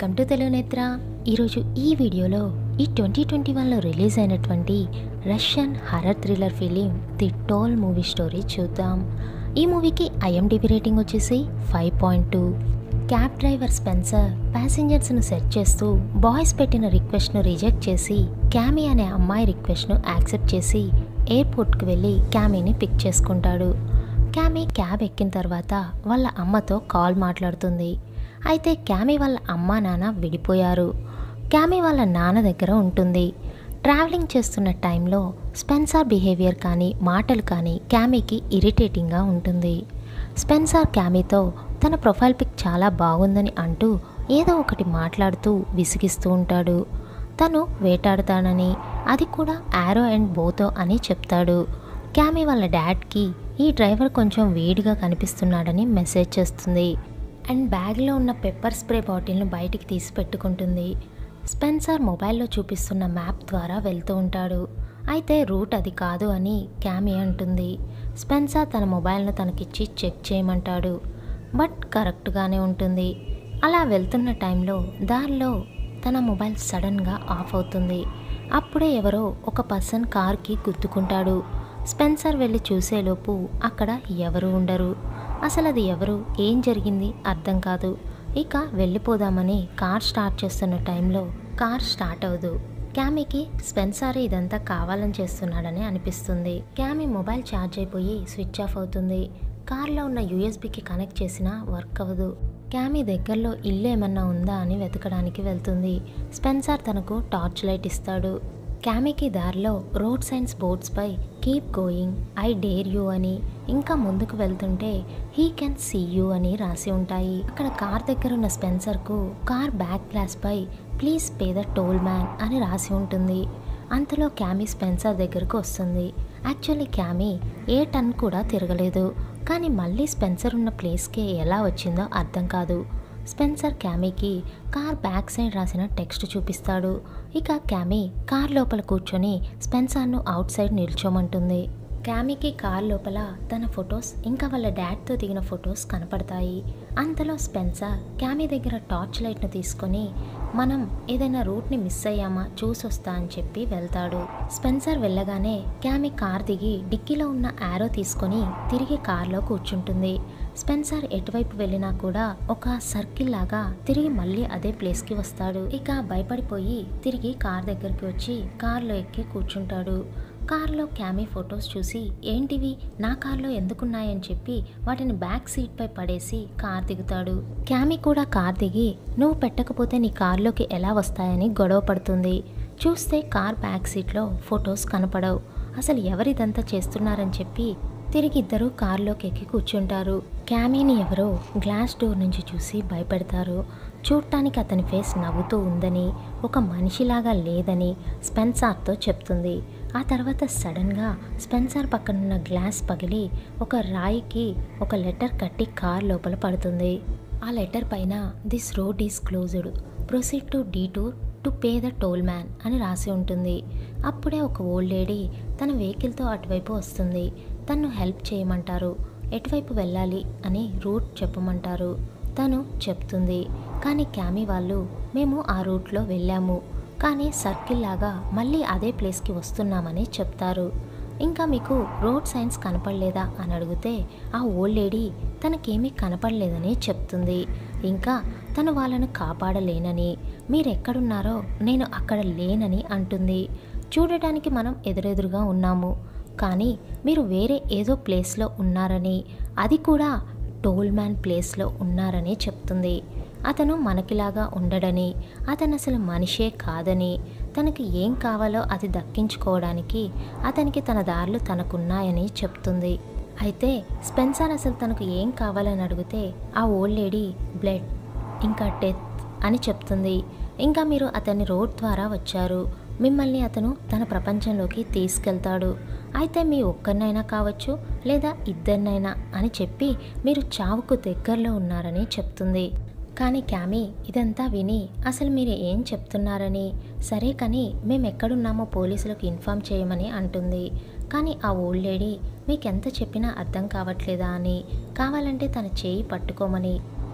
welcome to Telugu నేత్ర ఈరోజు ఈ వీడియోలో ఈ ట్వంటీ ట్వంటీ వన్లో రిలీజ్ అయినటువంటి Russian horror thriller film the toll movie story చూద్దాం ఈ మూవీకి ఐఎండిబి రేటింగ్ వచ్చేసి five point two cab driver Spencer ప్యాసింజర్స్ను సెర్చ్ చేస్తూ బాయ్స్ పెట్టిన రిక్వెస్ట్ను రిజెక్ట్ చేసి క్యామీ అనే అమ్మాయి రిక్వెస్ట్ను యాక్సెప్ట్ చేసి ఎయిర్పోర్ట్కి వెళ్ళి క్యామీని పిక్ చేసుకుంటాడు క్యామీ క్యాబ్ ఎక్కిన తర్వాత వాళ్ళ అమ్మతో కాల్ మాట్లాడుతుంది అయితే క్యామీ వాళ్ళ అమ్మా నాన్న విడిపోయారు క్యామీ వాళ్ళ నాన్న దగ్గర ఉంటుంది ట్రావెలింగ్ చేస్తున్న టైంలో స్పెన్సర్ బిహేవియర్ కానీ మాటలు కానీ క్యామీకి ఇరిటేటింగ్గా ఉంటుంది స్పెన్సర్ క్యామీతో తన ప్రొఫైల్ పిక్ చాలా బాగుందని అంటూ ఏదో ఒకటి మాట్లాడుతూ విసిగిస్తూ ఉంటాడు తను వేటాడుతానని అది కూడా యారో అండ్ బోతో అని చెప్తాడు క్యామీ వాళ్ళ డాడ్కి ఈ డ్రైవర్ కొంచెం వేడిగా కనిపిస్తున్నాడని మెసేజ్ చేస్తుంది అండ్ బ్యాగ్లో ఉన్న పెప్పర్ స్ప్రే బాటిల్ను బయటికి తీసి పెట్టుకుంటుంది స్పెన్సర్ మొబైల్లో చూపిస్తున్న మ్యాప్ ద్వారా వెళ్తూ ఉంటాడు అయితే రూట్ అది కాదు అని క్యామీ అంటుంది స్పెన్సర్ తన మొబైల్ను తనకిచ్చి చెక్ చేయమంటాడు బట్ కరెక్ట్గానే ఉంటుంది అలా వెళ్తున్న టైంలో దారిలో తన మొబైల్ సడన్గా ఆఫ్ అవుతుంది అప్పుడే ఎవరో ఒక పర్సన్ కార్కి గుద్దుకుంటాడు స్పెన్సర్ వెళ్ళి చూసేలోపు అక్కడ ఎవరు ఉండరు అసలు అది ఎవరు ఏం జరిగింది అర్థం కాదు ఇక వెళ్ళిపోదామని కార్ స్టార్ట్ చేస్తున్న టైంలో కార్ స్టార్ట్ అవ్వదు క్యామీకి స్పెన్సర్ ఇదంతా కావాలని చేస్తున్నాడని అనిపిస్తుంది క్యామీ మొబైల్ ఛార్జ్ అయిపోయి స్విచ్ ఆఫ్ అవుతుంది కార్లో ఉన్న యూఎస్బికి కనెక్ట్ చేసినా వర్క్ అవ్వదు క్యామీ దగ్గరలో ఇల్లు ఏమన్నా ఉందా అని వెతకడానికి వెళ్తుంది స్పెన్సర్ తనకు టార్చ్ లైట్ ఇస్తాడు క్యామీకి దారిలో రోడ్ సైన్స్ బోర్డ్స్పై keep going I dare you అని ఇంకా ముందుకు వెళ్తుంటే హీ కెన్ సీ యూ అని రాసి ఉంటాయి అక్కడ కార్ దగ్గర ఉన్న స్పెన్సర్కు కార్ బ్యాక్ గ్లాస్పై please pay the toll man అని రాసి ఉంటుంది అంతలో క్యామీ స్పెన్సర్ దగ్గరకు వస్తుంది యాక్చువల్లీ క్యామీ ఏ టన్ కూడా తిరగలేదు కానీ మళ్ళీ స్పెన్సర్ ఉన్న ప్లేస్కే ఎలా వచ్చిందో అర్థం కాదు స్పెన్సర్ క్యామీకి కార్ బ్యాక్ సైడ్ రాసిన టెక్స్ట్ చూపిస్తాడు ఇక క్యామీ కార్ లోపల కూర్చొని స్పెన్సర్ను అవుట్ సైడ్ నిల్చోమంటుంది క్యామీకి కార్ లోపల తన ఫొటోస్ ఇంకా వాళ్ళ డాడ్తో దిగిన ఫొటోస్ కనపడతాయి అంతలో స్పెన్సర్ క్యామీ దగ్గర టార్చ్ లైట్ను తీసుకొని మనం ఏదైనా రూట్ని మిస్ అయ్యామా చూసొస్తా అని చెప్పి వెళ్తాడు స్పెన్సర్ వెళ్ళగానే క్యామీ కార్ దిగి డిక్కీలో ఉన్న యారో తీసుకొని తిరిగి కార్లో కూర్చుంటుంది స్పెన్సర్ ఎటువైపు వెళ్ళినా కూడా ఒక సర్కిల్ లాగా తిరిగి మళ్ళీ అదే ప్లేస్కి వస్తాడు ఇక భయపడిపోయి తిరిగి కార్ దగ్గరికి వచ్చి కార్లో ఎక్కి కూర్చుంటాడు కార్లో క్యామీ ఫొటోస్ చూసి ఏంటివి నా కార్లో ఎందుకున్నాయని చెప్పి వాటిని బ్యాక్ సీట్పై పడేసి కార్ దిగుతాడు క్యామీ కూడా కార్ దిగి నువ్వు పెట్టకపోతే నీ కార్లోకి ఎలా వస్తాయని గొడవ పడుతుంది చూస్తే కార్ బ్యాక్ సీట్లో ఫొటోస్ కనపడవు అసలు ఎవరిదంతా చేస్తున్నారని చెప్పి తిరిగి ఇద్దరు కారులోకి ఎక్కి కూర్చుంటారు క్యామీని ఎవరో గ్లాస్ డోర్ నుంచి చూసి భయపెడతారు చూడటానికి అతని ఫేస్ నవ్వుతూ ఉందని ఒక మనిషిలాగా లేదని స్పెన్సార్తో చెప్తుంది ఆ తర్వాత సడన్గా స్పెన్సర్ పక్కనున్న గ్లాస్ పగిలి ఒక రాయికి ఒక లెటర్ కట్టి కార్ లోపల పడుతుంది ఆ లెటర్ పైన this road is closed proceed to detour to pay the toll man అని రాసి ఉంటుంది అప్పుడే ఒక ఓల్డ్ లేడీ తన వెహికల్తో అటువైపు వస్తుంది తను హెల్ప్ చేయమంటారు ఎటువైపు వెళ్ళాలి అని రూట్ చెప్పమంటారు తను చెప్తుంది కానీ క్యామీ వాళ్ళు మేము ఆ రూట్లో వెళ్ళాము కానీ సర్కిల్ లాగా మళ్ళీ అదే ప్లేస్కి వస్తున్నామని చెప్తారు ఇంకా మీకు రోడ్ సైన్స్ కనపడలేదా అని అడిగితే ఆ ఓల్డ్ లేడీ తనకేమీ కనపడలేదని చెప్తుంది ఇంకా తను వాళ్ళను కాపాడలేనని మీరెక్కడున్నారో నేను అక్కడ లేనని అంటుంది చూడటానికి మనం ఎదురెదురుగా ఉన్నాము కానీ మీరు వేరే ఏదో ప్లేస్లో ఉన్నారని అది కూడా టోల్ మ్యాన్ ప్లేస్లో ఉన్నారని చెప్తుంది అతను మనకిలాగా ఉండడని అతను అసలు మనిషే కాదని తనకి ఏం కావాలో అది దక్కించుకోవడానికి అతనికి తన దారులు తనకున్నాయని చెప్తుంది అయితే స్పెన్సర్ అసలు తనకు ఏం కావాలని అడిగితే ఆ ఓల్డ్ లేడీ బ్లడ్ ఇంకా డెత్ అని చెప్తుంది ఇంకా మీరు అతన్ని రోడ్ ద్వారా వచ్చారు మిమ్మల్ని అతను తన ప్రపంచంలోకి తీసుకెళ్తాడు అయితే మీ ఒక్కరినైనా కావచ్చు లేదా ఇద్దరినైనా అని చెప్పి మీరు చావుకు దగ్గరలో ఉన్నారని చెప్తుంది కానీ క్యామీ ఇదంతా విని అసలు మీరు ఏం చెప్తున్నారని సరే కానీ మేము ఎక్కడున్నామో పోలీసులకు ఇన్ఫామ్ చేయమని అంటుంది కానీ ఆ ఓల్డ్ లేడీ మీకెంత చెప్పినా అర్థం కావట్లేదా అని కావాలంటే తన చేయి పట్టుకోమని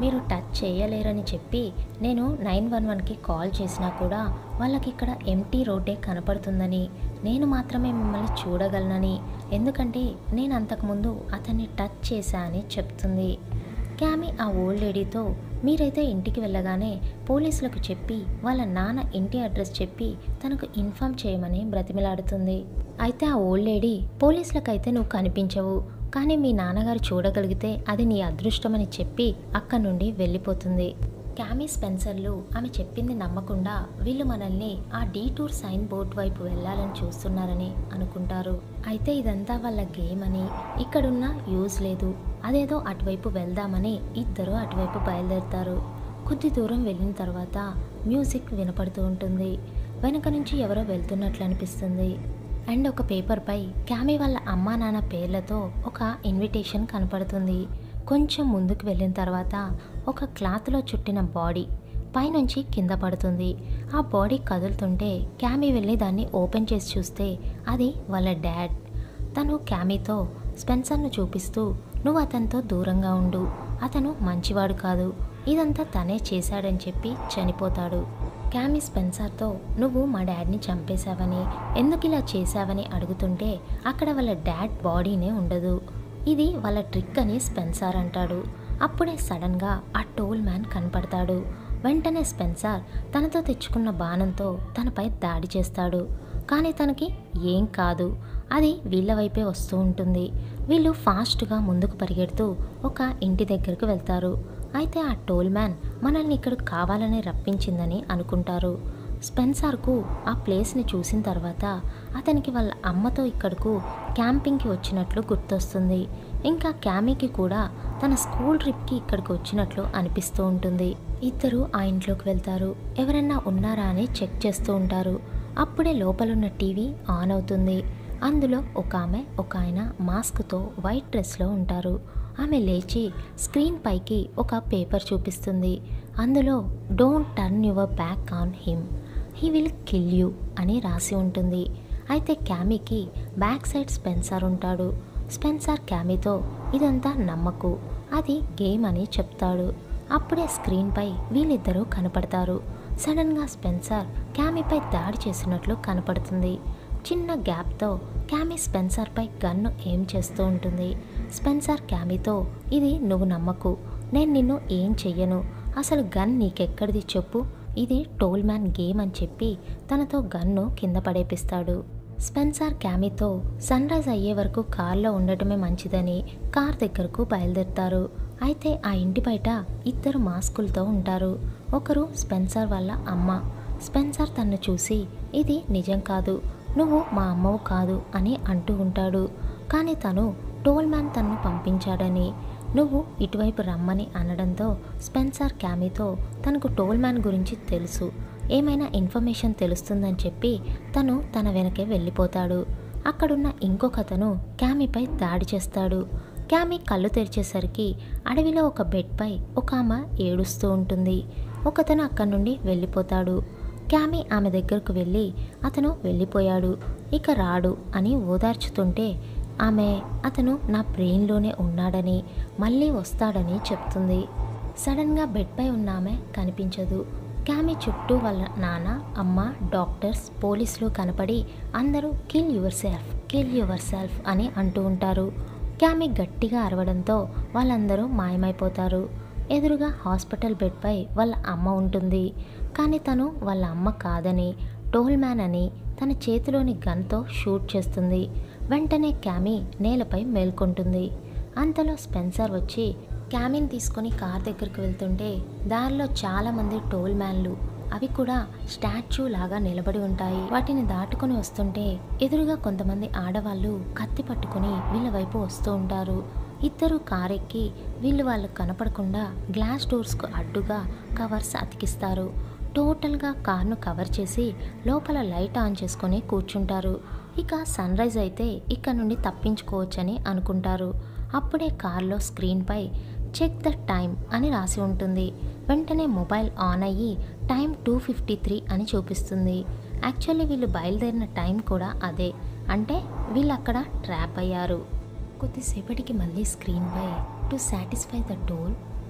మీరు టచ్ చేయలేరని చెప్పి నేను నైన్ వన్ వన్కి కాల్ చేసినా కూడా వాళ్ళకి ఇక్కడ ఎంటీ రోడ్డే కనపడుతుందని నేను మాత్రమే మిమ్మల్ని చూడగలనని ఎందుకంటే నేను అంతకుముందు అతన్ని టచ్ చేశా అని చెప్తుంది క్యామి ఆ ఓల్డ్ లేడీతో మీరైతే ఇంటికి వెళ్ళగానే పోలీసులకు చెప్పి వాళ్ళ నాన్న ఇంటి అడ్రస్ చెప్పి తనకు ఇన్ఫామ్ చేయమని బ్రతిమిలాడుతుంది అయితే ఆ ఓల్డ్ లేడీ పోలీసులకైతే నువ్వు కనిపించవు కానీ మీ నాన్నగారు చూడగలిగితే అది నీ అదృష్టమని చెప్పి అక్కడి నుండి వెళ్ళిపోతుంది క్యామీ స్పెన్సర్లు ఆమె చెప్పింది నమ్మకుండా వీళ్ళు మనల్ని ఆ డీటూర్ సైన్ బోర్డ్ వైపు వెళ్ళాలని చూస్తున్నారని అనుకుంటారు అయితే ఇదంతా వాళ్ళ గేమ్ అని ఇక్కడున్న యూజ్ లేదు అదేదో అటువైపు వెళ్దామని ఇద్దరు అటువైపు బయలుదేరుతారు కొద్ది దూరం వెళ్ళిన తర్వాత మ్యూజిక్ వినపడుతూ ఉంటుంది వెనక నుంచి ఎవరో వెళ్తున్నట్లు అనిపిస్తుంది అండ్ ఒక పేపర్పై క్యామీ వాళ్ళ అమ్మా నాన్న పేర్లతో ఒక ఇన్విటేషన్ కనపడుతుంది కొంచెం ముందుకు వెళ్ళిన తర్వాత ఒక క్లాత్లో చుట్టిన బాడీ పైనుంచి కింద పడుతుంది ఆ బాడీ కదులుతుంటే క్యామీ వెళ్ళి దాన్ని ఓపెన్ చేసి చూస్తే అది వాళ్ళ డాడ్ తను క్యామీతో స్పెన్సర్ను చూపిస్తూ నువ్వు అతనితో దూరంగా ఉండు అతను మంచివాడు కాదు ఇదంతా తనే చేశాడని చెప్పి చనిపోతాడు క్యామీ స్పెన్సర్తో నువ్వు మా డాడ్ని చంపేశావని ఎందుకు ఇలా చేశావని అడుగుతుంటే అక్కడ వాళ్ళ డాడ్ బాడీనే ఉండదు ఇది వాళ్ళ ట్రిక్ అని స్పెన్సర్ అంటాడు అప్పుడే సడన్గా ఆ టోల్ మ్యాన్ కనపడతాడు వెంటనే స్పెన్సర్ తనతో తెచ్చుకున్న బాణంతో తనపై దాడి చేస్తాడు కానీ తనకి ఏం కాదు అది వీళ్ళ వైపే వస్తూ ఉంటుంది వీళ్ళు ఫాస్ట్గా ముందుకు పరిగెడుతూ ఒక ఇంటి దగ్గరకు వెళ్తారు అయితే ఆ టోల్ మ్యాన్ మనల్ని ఇక్కడ కావాలని రప్పించిందని అనుకుంటారు స్పెన్సర్కు ఆ ప్లేస్ని చూసిన తర్వాత అతనికి వాళ్ళ అమ్మతో ఇక్కడకు క్యాంపింగ్కి వచ్చినట్లు గుర్తొస్తుంది ఇంకా క్యామీకి కూడా తన స్కూల్ ట్రిప్కి ఇక్కడికి వచ్చినట్లు అనిపిస్తూ ఉంటుంది ఇద్దరు ఆ ఇంట్లోకి వెళ్తారు ఎవరన్నా ఉన్నారా అని చెక్ చేస్తూ ఉంటారు అప్పుడే లోపలున్న టీవీ ఆన్ అవుతుంది అందులో ఒక ఆమె ఒక ఆయన మాస్క్తో వైట్ డ్రెస్లో ఉంటారు ఆమె లేచి స్క్రీన్ పైకి ఒక పేపర్ చూపిస్తుంది అందులో don't turn your back on him he will kill you అని రాసి ఉంటుంది అయితే క్యామీకి బ్యాక్ సైడ్ స్పెన్సర్ ఉంటాడు స్పెన్సర్ క్యామీతో ఇదంతా నమ్మకు అది గేమ్ అని చెప్తాడు అప్పుడే స్క్రీన్పై వీళ్ళిద్దరూ కనపడతారు సడన్గా స్పెన్సర్ క్యామీపై దాడి చేసినట్లు కనపడుతుంది చిన్న గ్యాప్తో క్యామీ స్పెన్సర్పై గన్ను ఏం చేస్తూ ఉంటుంది స్పెన్సర్ క్యామీతో ఇది నువ్వు నమ్మకు నేను నిన్ను ఏం చెయ్యను అసలు గన్ నీకెక్కడిది చెప్పు ఇది టోల్ మ్యాన్ గేమ్ అని చెప్పి తనతో గన్ను కింద పడేపిస్తాడు స్పెన్సర్ క్యామీతో సన్ రైజ్ అయ్యే వరకు కార్లో ఉండటమే మంచిదని కార్ దగ్గరకు బయలుదేరుతారు అయితే ఆ ఇంటి బయట ఇద్దరు మాస్కులతో ఉంటారు ఒకరు స్పెన్సర్ వాళ్ళ అమ్మ స్పెన్సర్ తన్ను చూసి ఇది నిజం కాదు నువ్వు మా అమ్మవు కాదు అని అంటూ ఉంటాడు కానీ తను టోల్ మ్యాన్ తన్ను పంపించాడని నువ్వు ఇటువైపు రమ్మని అనడంతో స్పెన్సర్ క్యామీతో తనకు టోల్ మ్యాన్ గురించి తెలుసు ఏమైనా ఇన్ఫర్మేషన్ తెలుస్తుందని చెప్పి తను తన వెనకే వెళ్ళిపోతాడు అక్కడున్న ఇంకొకతను క్యామీపై దాడి చేస్తాడు క్యామీ కళ్ళు తెరిచేసరికి అడవిలో ఒక బెడ్పై ఒక ఆమె ఏడుస్తూ ఉంటుంది ఒకతను అక్కడి నుండి వెళ్ళిపోతాడు క్యామీ ఆమె దగ్గరకు వెళ్ళి అతను వెళ్ళిపోయాడు ఇక రాడు అని ఓదార్చుతుంటే ఆమె అతను నా బ్రెయిన్లోనే ఉన్నాడని మళ్ళీ వస్తాడని చెప్తుంది సడన్గా బెడ్పై ఉన్న ఆమె కనిపించదు క్యామీ చుట్టూ వాళ్ళ నాన్న అమ్మ డాక్టర్స్ పోలీసులు కనపడి అందరూ kill yourself kill yourself అని అంటూ ఉంటారు క్యామీ గట్టిగా అరవడంతో వాళ్ళందరూ మాయమైపోతారు ఎదురుగా హాస్పిటల్ బెడ్పై వాళ్ళ అమ్మ ఉంటుంది కానీ తను వాళ్ళ అమ్మ కాదని టోల్ మ్యాన్ అని తన చేతిలోని గన్తో షూట్ చేస్తుంది వెంటనే క్యామీ నేలపై మేల్కొంటుంది అంతలో స్పెన్సర్ వచ్చి క్యామీని తీసుకొని కార్ దగ్గరికి వెళ్తుంటే దారిలో చాలామంది టోల్ మ్యాన్లు అవి కూడా స్టాచ్యూ లాగా నిలబడి ఉంటాయి వాటిని దాటుకొని వస్తుంటే ఎదురుగా కొంతమంది ఆడవాళ్ళు కత్తి పట్టుకొని వీళ్ళ వైపు వస్తూ ఉంటారు ఇద్దరు కారెక్కి వీళ్ళు వాళ్ళకు కనపడకుండా గ్లాస్ డోర్స్కు అడ్డుగా కవర్స్ అతికిస్తారు టోటల్గా కార్ను కవర్ చేసి లోపల లైట్ ఆన్ చేసుకొని కూర్చుంటారు ఇక సన్ రైజ్ అయితే ఇక్కడ నుండి తప్పించుకోవచ్చని అనుకుంటారు అప్పుడే కార్లో స్క్రీన్పై చెక్ ద టైం అని రాసి ఉంటుంది వెంటనే మొబైల్ ఆన్ అయ్యి టైం టూ ఫిఫ్టీ త్రీ అని చూపిస్తుంది యాక్చువల్లీ వీళ్ళు బయలుదేరిన టైం కూడా అదే అంటే వీళ్ళు అక్కడ ట్రాప్ అయ్యారు కొద్దిసేపటికి మళ్ళీ స్క్రీన్పై to satisfy the toll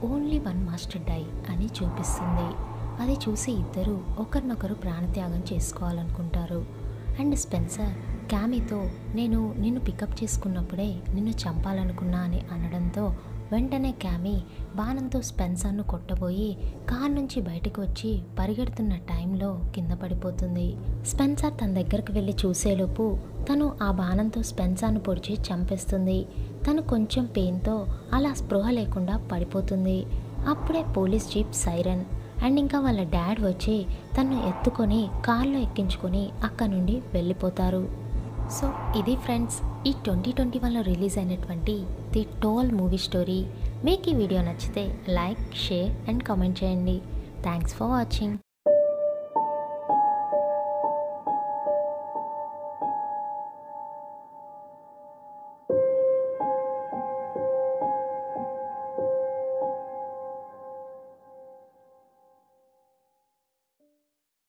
only one must die అని చూపిస్తుంది అది చూసి ఇద్దరు ఒకరినొకరు ప్రాణత్యాగం చేసుకోవాలనుకుంటారు అండ్ స్పెన్సర్ క్యామీతో నేను నిన్ను పికప్ చేసుకున్నప్పుడే నిన్ను చంపాలనుకున్నా అని అనడంతో వెంటనే క్యామీ బాణంతో స్పెన్సర్ను కొట్టబోయి కార్ నుంచి బయటకు వచ్చి పరిగెడుతున్న టైంలో కింద పడిపోతుంది స్పెన్సర్ తన దగ్గరకు వెళ్ళి చూసేలోపు తను ఆ బాణంతో స్పెన్సర్ను పొడిచి చంపేస్తుంది తను కొంచెం పెయిన్తో అలా స్పృహ లేకుండా పడిపోతుంది అప్పుడే పోలీస్ జీప్ సైరన్ అండ్ ఇంకా వాళ్ళ డాడ్ వచ్చి తను ఎత్తుకొని కార్లో ఎక్కించుకొని అక్కడ నుండి వెళ్ళిపోతారు సో ఇది ఫ్రెండ్స్ ఈ ట్వంటీ ట్వంటీ వన్లో రిలీజ్ అయినటువంటి ది టోల్ మూవీ స్టోరీ మీకు ఈ వీడియో నచ్చితే లైక్ షేర్ అండ్ కామెంట్ చేయండి థ్యాంక్స్ ఫర్ వాచింగ్